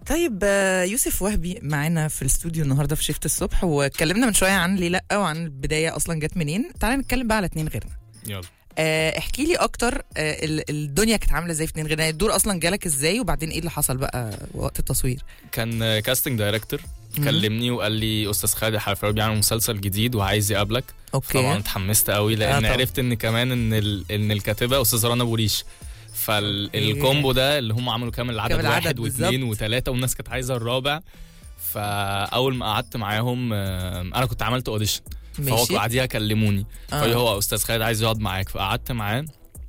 طيب آه، يوسف وهبي معانا في الاستوديو النهارده في شيفت الصبح واتكلمنا من شويه عن ليه لا وعن البدايه اصلا جت منين تعالى نتكلم بقى على اتنين غيرنا يلا آه، احكي لي اكتر آه، ال- الدنيا كانت عامله ازاي في اتنين غيرنا يعني الدور اصلا جالك ازاي وبعدين ايه اللي حصل بقى وقت التصوير كان كاستنج دايركتور مم. كلمني وقال لي استاذ خالد حرفاوي بيعمل مسلسل جديد وعايز يقابلك طبعا اوكي اتحمست قوي لان طبعا. عرفت ان كمان ان ال... ان الكاتبه استاذ رنا بوريش فالكومبو ده اللي هم عملوا كامل العدد كامل العدد واحد واثنين بالظبط. وثلاثه والناس كانت عايزه الرابع فاول ما قعدت معاهم آم، انا كنت عملت اوديشن فهو ماشي بعديها كلموني آه. فهو هو استاذ خالد عايز يقعد معاك فقعدت معاه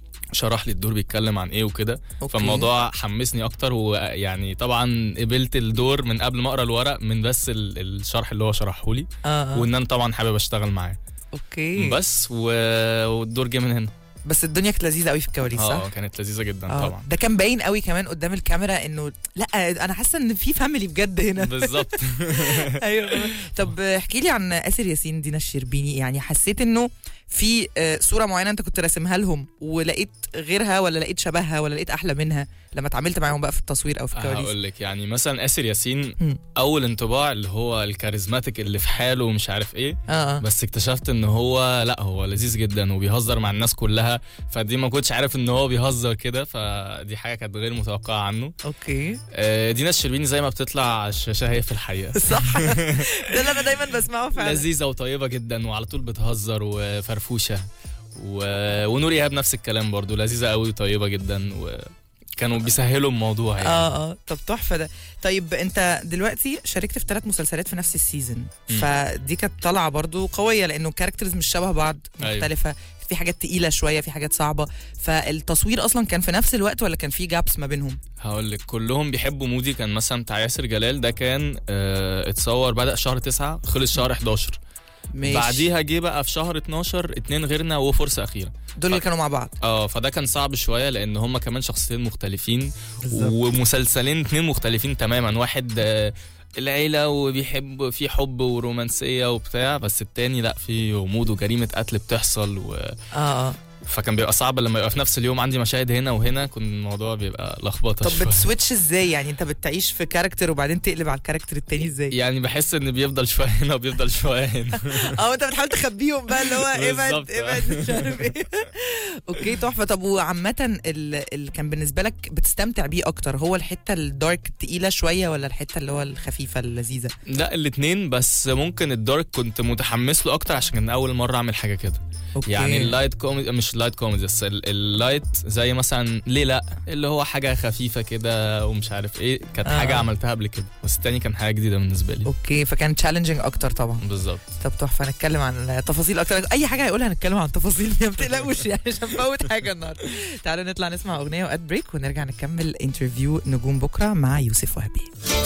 شرح لي الدور بيتكلم عن ايه وكده أوكي. فالموضوع حمسني اكتر ويعني طبعا قبلت الدور من قبل ما اقرا الورق من بس ال- الشرح اللي هو شرحه لي اه آه. وان انا طبعا حابب اشتغل معاه اوكي بس بس و... والدور جه من هنا بس الدنيا كانت لذيذه قوي في الكواليس صح؟ اه كانت لذيذه جدا آه. طبعا ده كان باين قوي كمان قدام الكاميرا انه لا انا حاسه ان في فاميلي بجد هنا بالظبط ايوه طب احكي لي عن اسر ياسين دينا الشربيني يعني حسيت انه في آه، صوره معينه انت كنت راسمها لهم ولقيت غيرها ولا لقيت شبهها ولا لقيت احلى منها لما اتعاملت معاهم بقى في التصوير او في الكواليس هقول لك يعني مثلا اسر ياسين مم. اول انطباع اللي هو الكاريزماتيك اللي في حاله ومش عارف ايه اه اه بس اكتشفت ان هو لا هو لذيذ جدا وبيهزر مع الناس كلها فدي ما كنتش عارف ان هو بيهزر كده فدي حاجه كانت غير متوقعه عنه اوكي آه، دينا الشربيني زي ما بتطلع على الشاشه هي في الحقيقه صح ده اللي انا دايما بسمعه فعلا لذيذه وطيبه جدا وعلى طول بتهزر وفرفوشه و... ونور ايهاب نفس الكلام برضو لذيذه قوي وطيبه جدا وكانوا بيسهلوا الموضوع يعني اه اه طب تحفه ده طيب انت دلوقتي شاركت في ثلاث مسلسلات في نفس السيزون مم. فدي كانت طالعه برضو قويه لانه الكاركترز مش شبه بعض أيوة. مختلفه في حاجات تقيله شويه في حاجات صعبه فالتصوير اصلا كان في نفس الوقت ولا كان في جابس ما بينهم هقول لك كلهم بيحبوا مودي كان مثلا بتاع ياسر جلال ده كان آه اتصور بدأ شهر 9 خلص شهر 11 ماشي بعديها جه بقى في شهر 12 اتنين غيرنا وفرصه اخيره دول اللي كانوا مع بعض اه فده كان صعب شويه لان هم كمان شخصيتين مختلفين بالظبط. ومسلسلين اتنين مختلفين تماما واحد آه، العيله وبيحب في حب ورومانسيه وبتاع بس التاني لا في غموض وجريمه قتل بتحصل و... اه اه فكان بيبقى صعب لما يبقى في نفس اليوم عندي مشاهد هنا وهنا كنت الموضوع بيبقى لخبطه طب شويه بتسويتش ازاي يعني انت بتعيش في كاركتر وبعدين تقلب على الكاركتر التاني ازاي يعني بحس ان بيفضل شويه هنا وبيفضل شويه هنا اه انت بتحاول تخبيهم بقى اللي هو ابعد بالظبط. ابعد مش عارف ايه اوكي تحفه طب وعامه اللي كان بالنسبه لك بتستمتع بيه اكتر هو الحته الدارك التقيله شويه ولا الحته اللي هو الخفيفه اللذيذه لا الاتنين بس ممكن الدارك كنت متحمس له اكتر عشان كان اول مره اعمل حاجه كده اوكي يعني اللايت كوميدي مش اللايت كوميدي بس ال- اللايت زي مثلا ليه لا اللي هو حاجه خفيفه كده ومش عارف ايه كانت آه. حاجه عملتها قبل كده بس التاني كان حاجه جديده بالنسبه لي اوكي فكان تشالنجينج اكتر طبعا بالظبط طب تحفه هنتكلم عن تفاصيل اكتر اي حاجه هيقولها هنتكلم عن تفاصيل ما بتقلقوش يعني مش هنفوت حاجه النهارده تعالوا نطلع نسمع اغنيه واد بريك ونرجع نكمل انترفيو نجوم بكره مع يوسف وهبي